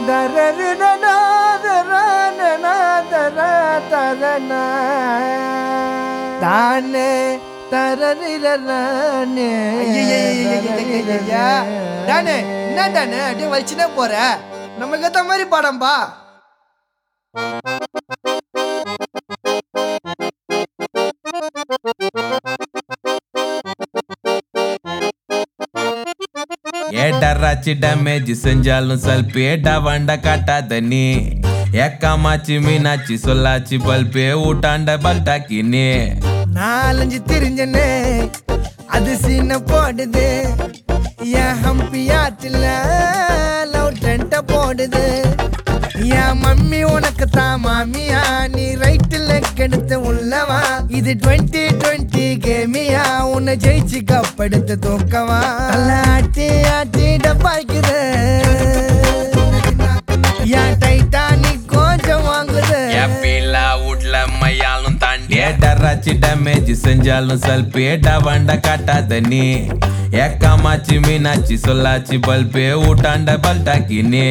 தானே தரரிரே ஐயையையையையையையையா. டானு என்ன டானு அப்படியே வலிச்சுனே போற நம்மளுக்கு ஏத்த மாதிரி பாடம்பா ஏடராச்சி டேமேஜ் செஞ்சாலும் சல்பேடா வண்ட காட்டாத நீ ஏக்காமாச்சி மீனாச்சி சொல்லாச்சி பல்பே ஊட்டாண்ட பல்டாக்கி நீ நாலஞ்சு தெரிஞ்சனே அது சீன போடுது என் ஹம்பி ஆற்றுல லவ் டென்ட்ட போடுது என் மம்மி உனக்கு தான் மாமியா நீ ரைட்டில் கெடுத்து உள்ளவா இது டுவெண்ட்டி டுவெண்ட்டி கேமியா உன்னை ஜெயிச்சு கப்படுத்து தூக்கவா நல்ல ஆட்டி ஆட்டி டப்பாய்க்குது என் டைட்டானிக் கொஞ்சம் வாங்குது எப்பீலா வீட்ல மையாலும் தாண்டி ஏடராச்சி டேமேஜ் செஞ்சாலும் சல்பேடா வண்ட காட்டாத நீ ஏக்காமாச்சி மீனாச்சி சொல்லாச்சி பல்பே ஊட்டாண்ட பல்டாக்கி நீ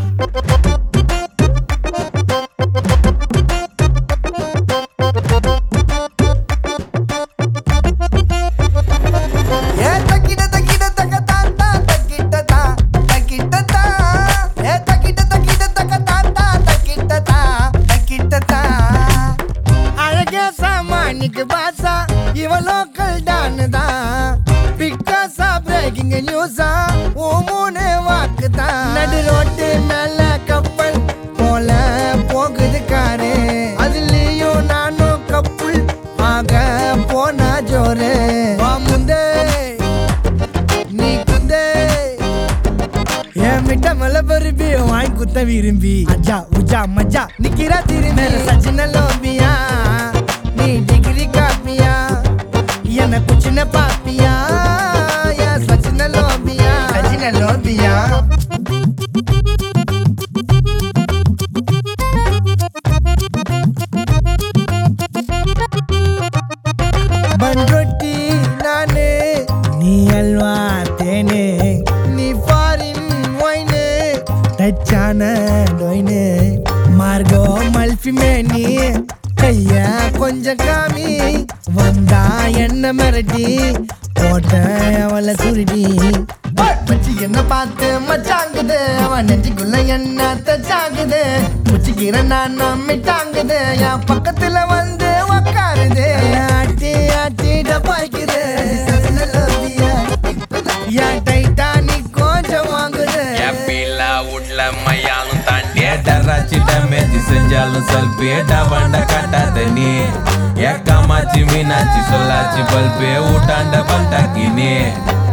ஏ தக்கிட தக்கிட தக்க தாத்தா தக்கிட்ட தா தக்கிட்ட தா ஏ தக்கிட தக்கிட தக்க தாத்தா தக்கிட்ட தா தக்கிட்ட தா அழகே சாமானிக்கு பாசா இவ லோக்கல் டான் தான் பிக்காசா பிரேக்கிங் நியூஸா ஓ மூணு வாக்கு தான் நடு ரோட்டு மேல கப்பல் போல போகுது காரு அதுலயும் நானும் கப்புள் ஆக போனா ஜோரு வா முந்தே நீ குந்தே என் மிட்ட மலை பருப்பி வாங்கி குத்த விரும்பி அஜா உஜா மஜா நிக்கிறா திரும்பி சச்சின லோபியா நீ டிகிரி காப்பியா எனக்கு சின்ன பாப்பியா என் சச்சின லோபியா சச்சின லோபியா பண்ரொட்டி நானு நீ அல்வா தேனு நீ ஃபாரின் ஒயினு டச்சான டொயினு மார்கோ மல்ஃபி மேனி கைய கொஞ்சம் காமி வந்தா என்ன மிரட்டி போட்ட அவளை சுருட்டி மச்சி என்ன பார்த்து மச்சாங்குது அவன் நெஞ்சுக்குள்ள என்ன தச்சாங்குது முச்சிக்கிற நான் நம்மிட்டாங்குது என் பக்கத்துல வந்து உக்காருது ஆட்டி ஆட்டி டப்பாய்க்குது என் டைட்டானிக் கொஞ்சம் வாங்குது எப்பீலா வீட்ல மையாலும் தாண்டி ஏடராச்சி டேமேஜ் செஞ்சாலும் சல்பேடா வண்ட காட்டாத நீ ஏக்காமாச்சி மீனாச்சி சொல்லாச்சி பல்பே ஊட்டாண்ட பல்டாக்கி நீ